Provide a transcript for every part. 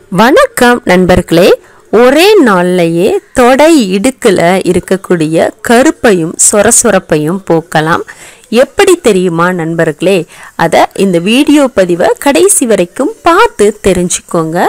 வணக்கம் நண்பர்களே ஒரே நாள்லயே தொடை இடுக்குல இருக்கக்கூடிய கருப்பையும் சொரசொரப்பையும் போக்கலாம் எப்படி தெரியுமா நண்பர்களே அதை இந்த வீடியோ பதிவை கடைசி வரைக்கும் பார்த்து தெரிஞ்சுக்கோங்க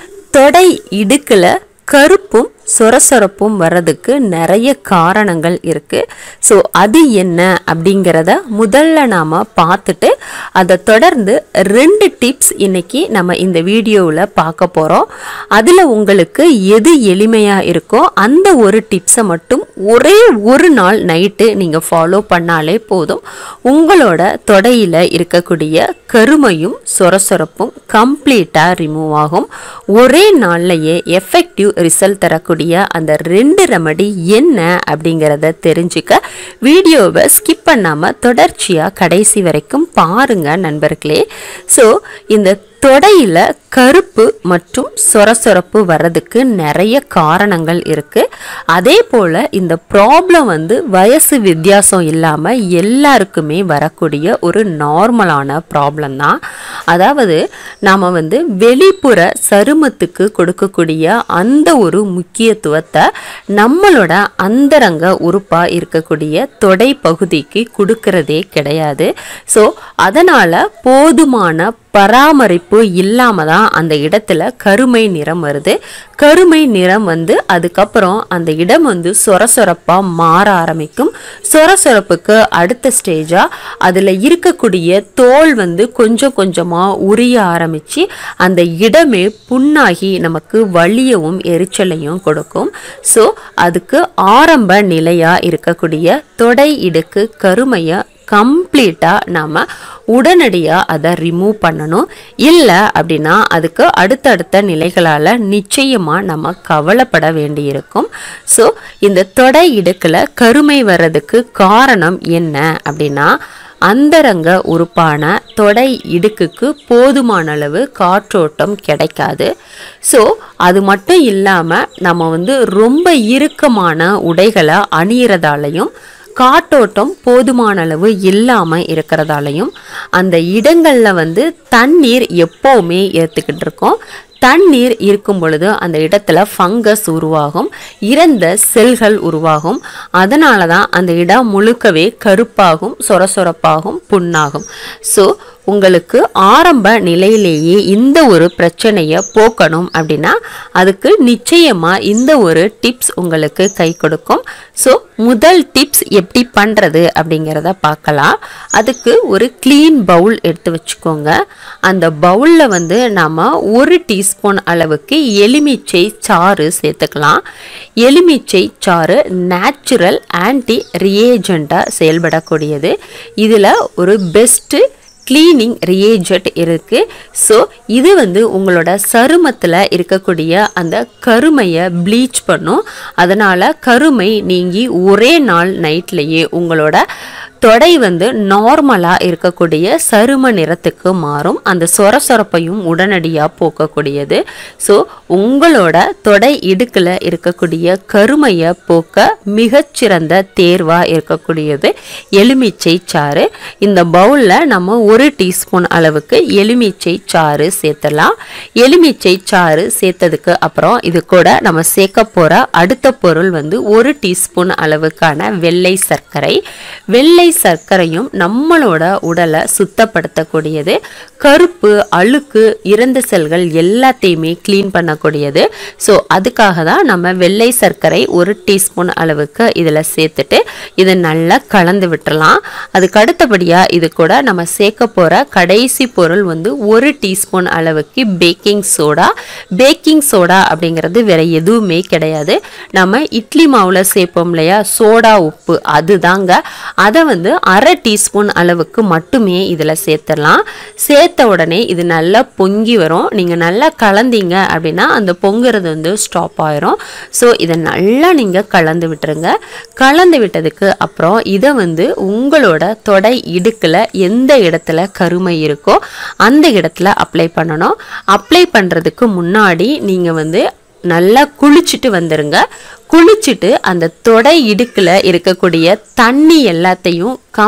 தொடை இடுக்குல கருப்பும் சொரசொரப்பும் வர்றதுக்கு நிறைய காரணங்கள் இருக்கு ஸோ அது என்ன அப்படிங்கிறத முதல்ல நாம் பார்த்துட்டு அதை தொடர்ந்து ரெண்டு டிப்ஸ் இன்னைக்கு நம்ம இந்த வீடியோவில் பார்க்க போகிறோம் அதில் உங்களுக்கு எது எளிமையாக இருக்கோ அந்த ஒரு டிப்ஸை மட்டும் ஒரே ஒரு நாள் நைட்டு நீங்கள் ஃபாலோ பண்ணாலே போதும் உங்களோட தொடையில் இருக்கக்கூடிய கருமையும் சொரசொரப்பும் கம்ப்ளீட்டாக ரிமூவ் ஆகும் ஒரே நாள்லையே எஃபெக்டிவ் ரிசல்ட் தரக்கூடிய அந்த ரெண்டு ரெமடி என்ன அப்படிங்கிறத தெரிஞ்சுக்க வீடியோவை ஸ்கிப் பண்ணாமல் தொடர்ச்சியாக கடைசி வரைக்கும் பாருங்க நண்பர்களே ஸோ இந்த தொடையில் கருப்பு மற்றும் சொரசொரப்பு வர்றதுக்கு நிறைய காரணங்கள் இருக்குது அதே போல் இந்த ப்ராப்ளம் வந்து வயசு வித்தியாசம் இல்லாமல் எல்லாருக்குமே வரக்கூடிய ஒரு நார்மலான ப்ராப்ளம் தான் அதாவது நாம் வந்து வெளிப்புற சருமத்துக்கு கொடுக்கக்கூடிய அந்த ஒரு முக்கியத்துவத்தை நம்மளோட அந்தரங்க உறுப்பாக இருக்கக்கூடிய தொடை பகுதிக்கு கொடுக்கறதே கிடையாது ஸோ அதனால் போதுமான பராமரிப்பு இல்லாம தான் அந்த இடத்துல கருமை நிறம் வருது கருமை நிறம் வந்து அதுக்கப்புறம் அந்த இடம் வந்து சொரசொரப்பா மாற ஆரம்பிக்கும் சொரசொரப்புக்கு அடுத்த ஸ்டேஜா அதுல இருக்கக்கூடிய தோல் வந்து கொஞ்சம் கொஞ்சமா உரிய ஆரம்பிச்சு அந்த இடமே புண்ணாகி நமக்கு வலியவும் எரிச்சலையும் கொடுக்கும் ஸோ அதுக்கு ஆரம்ப நிலையா இருக்கக்கூடிய தொடை இடுக்கு கருமையை கம்ப்ளீட்டாக நாம் உடனடியாக அதை ரிமூவ் பண்ணணும் இல்லை அப்படின்னா அதுக்கு அடுத்தடுத்த நிலைகளால் நிச்சயமாக நம்ம கவலைப்பட வேண்டியிருக்கும் ஸோ இந்த தொடை இடுக்கில் கருமை வர்றதுக்கு காரணம் என்ன அப்படின்னா அந்தரங்க உறுப்பான தொடை இடுக்குக்கு போதுமான அளவு காற்றோட்டம் கிடைக்காது ஸோ அது மட்டும் இல்லாமல் நம்ம வந்து ரொம்ப இறுக்கமான உடைகளை அணியிறதாலையும் காற்றோட்டம் போதுமான அளவு இல்லாமல் இருக்கிறதாலையும் அந்த இடங்களில் வந்து தண்ணீர் எப்போவுமே ஏற்றுக்கிட்டு இருக்கோம் தண்ணீர் இருக்கும் பொழுது அந்த இடத்துல ஃபங்கஸ் உருவாகும் இறந்த செல்கள் உருவாகும் அதனால தான் அந்த இடம் முழுக்கவே கருப்பாகும் சொரசொரப்பாகும் புண்ணாகும் ஸோ உங்களுக்கு ஆரம்ப நிலையிலேயே இந்த ஒரு பிரச்சனையை போக்கணும் அப்படின்னா அதுக்கு நிச்சயமாக இந்த ஒரு டிப்ஸ் உங்களுக்கு கை கொடுக்கும் ஸோ முதல் டிப்ஸ் எப்படி பண்ணுறது அப்படிங்கிறத பார்க்கலாம் அதுக்கு ஒரு க்ளீன் பவுல் எடுத்து வச்சுக்கோங்க அந்த பவுலில் வந்து நாம் ஒரு டீஸ்பூன் அளவுக்கு எலுமிச்சை சாறு சேர்த்துக்கலாம் எலுமிச்சை சாறு நேச்சுரல் ஆன்டி ரியேஜெண்ட்டாக செயல்படக்கூடியது இதில் ஒரு பெஸ்ட்டு க்ளீனிங் ரியேஜெட் இருக்குது ஸோ இது வந்து உங்களோட சருமத்தில் இருக்கக்கூடிய அந்த கருமையை ப்ளீச் பண்ணும் அதனால் கருமை நீங்கி ஒரே நாள் நைட்லேயே உங்களோட தொடை வந்து நார்மலாக இருக்கக்கூடிய சரும நிறத்துக்கு மாறும் அந்த சொரசொரப்பையும் உடனடியாக போக்கக்கூடியது ஸோ உங்களோட தொடை இடுக்கில் இருக்கக்கூடிய கருமையை போக்க மிகச்சிறந்த தேர்வாக இருக்கக்கூடியது எலுமிச்சை சாறு இந்த பவுலில் நம்ம ஒரு டீஸ்பூன் அளவுக்கு எலுமிச்சை சாறு சேர்த்தலாம் எலுமிச்சை சாறு சேர்த்ததுக்கு அப்புறம் இது கூட நம்ம சேர்க்க போகிற அடுத்த பொருள் வந்து ஒரு டீஸ்பூன் அளவுக்கான வெள்ளை சர்க்கரை வெள்ளை சர்க்கரையும் நம்மளோட உடலை சுத்தப்படுத்தக்கூடியது கருப்பு அழுக்கு இறந்த செல்கள் எல்லாத்தையுமே க்ளீன் பண்ணக்கூடியது ஸோ அதுக்காக தான் நம்ம வெள்ளை சர்க்கரை ஒரு டீஸ்பூன் அளவுக்கு இதில் சேர்த்துட்டு இதை நல்லா கலந்து விட்டுறலாம் அதுக்கு அடுத்தபடியாக இது கூட நம்ம சேர்க்க போகிற கடைசி பொருள் வந்து ஒரு டீஸ்பூன் அளவுக்கு பேக்கிங் சோடா பேக்கிங் சோடா அப்படிங்கிறது வேற எதுவுமே கிடையாது நம்ம இட்லி மாவில் சேர்ப்போம் இல்லையா சோடா உப்பு அதுதாங்க அதை வந்து அரை டீஸ்பூன் அளவுக்கு மட்டுமே இதில் சேர்த்துடலாம் சேர்த்த உடனே இது நல்லா பொங்கி வரும் நீங்கள் நல்லா கலந்தீங்க அப்படின்னா அந்த பொங்குறது வந்து ஸ்டாப் ஆயிரும் ஸோ இதை நல்லா நீங்கள் கலந்து விட்டுருங்க கலந்து விட்டதுக்கு அப்புறம் இதை வந்து உங்களோட தொடை இடுக்கில் எந்த இடத்துல கருமை இருக்கோ அந்த இடத்துல அப்ளை பண்ணணும் அப்ளை பண்ணுறதுக்கு முன்னாடி நீங்கள் வந்து நல்லா குளிச்சுட்டு வந்துருங்க குளிச்சுட்டு அந்த தொடை இடுக்கில் இருக்கக்கூடிய தண்ணி எல்லாத்தையும் கம்ப்ளீட்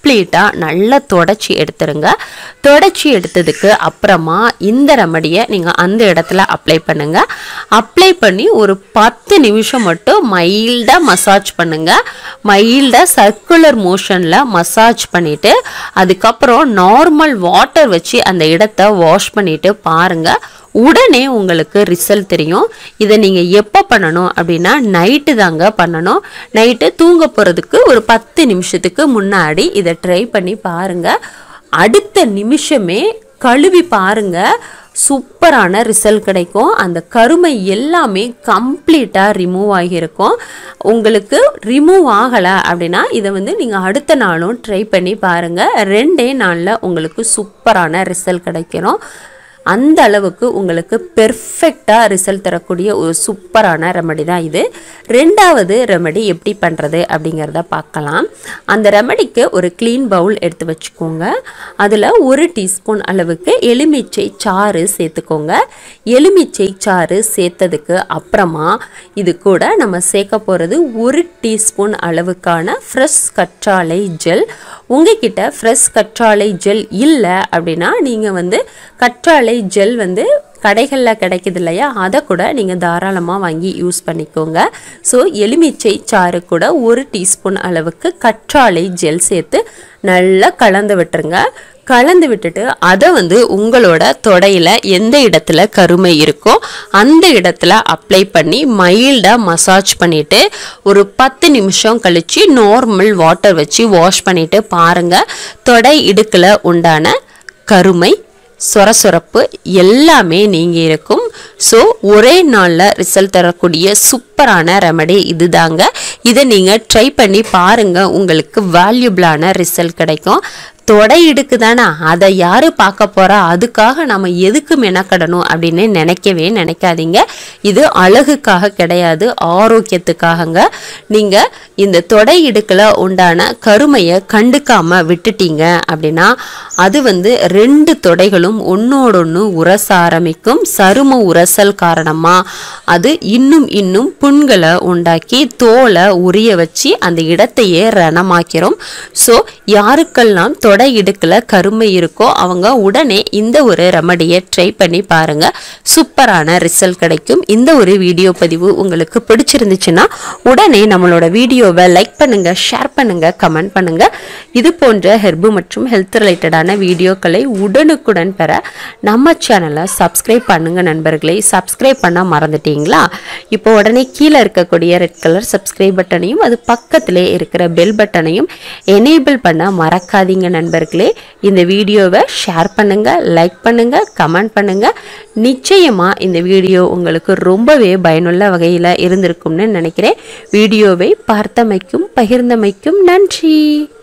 கம்ப்ளீட்டாக நல்லா தொடச்சி எடுத்துருங்க தொடச்சி எடுத்ததுக்கு அப்புறமா இந்த ரெமடியை நீங்கள் அந்த இடத்துல அப்ளை பண்ணுங்க அப்ளை பண்ணி ஒரு பத்து நிமிஷம் மட்டும் மைல்டாக மசாஜ் பண்ணுங்க மைல்டாக சர்க்குலர் மோஷனில் மசாஜ் பண்ணிவிட்டு அதுக்கப்புறம் நார்மல் வாட்டர் வச்சு அந்த இடத்த வாஷ் பண்ணிவிட்டு பாருங்கள் உடனே உங்களுக்கு ரிசல்ட் தெரியும் இதை நீங்கள் எப்போ பண்ணணும் அப்படின்னா நைட்டு தாங்க பண்ணணும் நைட்டு தூங்க போகிறதுக்கு ஒரு பத்து நிமிஷத்துக்கு முன்னாடி இதை ட்ரை பண்ணி பாருங்கள் அடுத்த நிமிஷமே கழுவி பாருங்க சூப்பரான ரிசல்ட் கிடைக்கும் அந்த கருமை எல்லாமே கம்ப்ளீட்டாக ரிமூவ் ஆகியிருக்கும் உங்களுக்கு ரிமூவ் ஆகலை அப்படின்னா இதை வந்து நீங்கள் அடுத்த நாளும் ட்ரை பண்ணி பாருங்கள் ரெண்டே நாளில் உங்களுக்கு சூப்பரான ரிசல்ட் கிடைக்கணும் அந்த அளவுக்கு உங்களுக்கு பெர்ஃபெக்டாக ரிசல்ட் தரக்கூடிய ஒரு சூப்பரான ரெமடி தான் இது ரெண்டாவது ரெமடி எப்படி பண்ணுறது அப்படிங்கிறத பார்க்கலாம் அந்த ரெமடிக்கு ஒரு க்ளீன் பவுல் எடுத்து வச்சுக்கோங்க அதில் ஒரு டீஸ்பூன் அளவுக்கு எலுமிச்சை சாறு சேர்த்துக்கோங்க எலுமிச்சை சாறு சேர்த்ததுக்கு அப்புறமா இது கூட நம்ம சேர்க்க போகிறது ஒரு டீஸ்பூன் அளவுக்கான ஃப்ரெஷ் கற்றாழை ஜெல் உங்ககிட்ட ஃப்ரெஷ் கற்றாழை ஜெல் இல்லை அப்படின்னா நீங்கள் வந்து கற்றாழை ஜெல் வந்து கடைகளில் கிடைக்குது இல்லையா அதை கூட நீங்கள் தாராளமாக வாங்கி யூஸ் பண்ணிக்கோங்க ஸோ எலுமிச்சை சாறு கூட ஒரு டீஸ்பூன் அளவுக்கு கற்றாழை ஜெல் சேர்த்து நல்லா கலந்து விட்டுருங்க கலந்து விட்டுட்டு அதை வந்து உங்களோட தொடையில் எந்த இடத்துல கருமை இருக்கோ அந்த இடத்துல அப்ளை பண்ணி மைல்டாக மசாஜ் பண்ணிவிட்டு ஒரு பத்து நிமிஷம் கழித்து நார்மல் வாட்டர் வச்சு வாஷ் பண்ணிவிட்டு பாருங்கள் தொடை இடுக்கில் உண்டான கருமை சொரசொரப்பு எல்லாமே நீங்க இருக்கும் ஸோ ஒரே நாளில் ரிசல்ட் தரக்கூடிய சூப்பரான ரெமடி இதுதாங்க இதை நீங்கள் ட்ரை பண்ணி பாருங்க உங்களுக்கு வேல்யூபிளான ரிசல்ட் கிடைக்கும் தொடை இடுக்கு தானே அதை யார் பார்க்க போகிறா அதுக்காக நம்ம எதுக்கு மெனக்கடணும் அப்படின்னு நினைக்கவே நினைக்காதீங்க இது அழகுக்காக கிடையாது ஆரோக்கியத்துக்காகங்க நீங்கள் இந்த தொடை இடுக்கில் உண்டான கருமையை கண்டுக்காம விட்டுட்டீங்க அப்படின்னா அது வந்து ரெண்டு தொடைகளும் ஒன்றோடொன்று உரச ஆரம்பிக்கும் சரும உரசல் காரணமாக அது இன்னும் இன்னும் புண்களை உண்டாக்கி தோலை உரிய வச்சு அந்த இடத்தையே ரணமாக்கிறோம் ஸோ யாருக்கெல்லாம் தொடை இடுக்கில் கருமை இருக்கோ அவங்க உடனே இந்த ஒரு ரெமடியை ட்ரை பண்ணி பாருங்க சூப்பரான ரிசல்ட் கிடைக்கும் இந்த ஒரு வீடியோ பதிவு உங்களுக்கு பிடிச்சிருந்துச்சுன்னா உடனே நம்மளோட வீடியோவை லைக் பண்ணுங்க ஷேர் பண்ணுங்க கமெண்ட் பண்ணுங்க இது போன்ற ஹெர்பு மற்றும் ஹெல்த் ரிலேட்டடான வீடியோக்களை உடனுக்குடன் பெற நம்ம சேனலை சப்ஸ்கிரைப் பண்ணுங்க நண்பர்களே சப்ஸ்கிரைப் பண்ண மறந்துட்டீங்களா இப்போ உடனே கீழே இருக்கக்கூடிய ரெட் கலர் சப்ஸ்கிரைப் பட்டனையும் அது பக்கத்திலே இருக்கிற பெல் பட்டனையும் எனேபிள் பண்ண மறக்காதீங்க நண்பர்களே இந்த வீடியோவை ஷேர் பண்ணுங்க லைக் பண்ணுங்க கமெண்ட் பண்ணுங்க நிச்சயமா இந்த வீடியோ உங்களுக்கு ரொம்பவே பயனுள்ள வகையில் இருந்திருக்கும்னு நினைக்கிறேன் வீடியோவை பார்த்தமைக்கும் பகிர்ந்தமைக்கும் நன்றி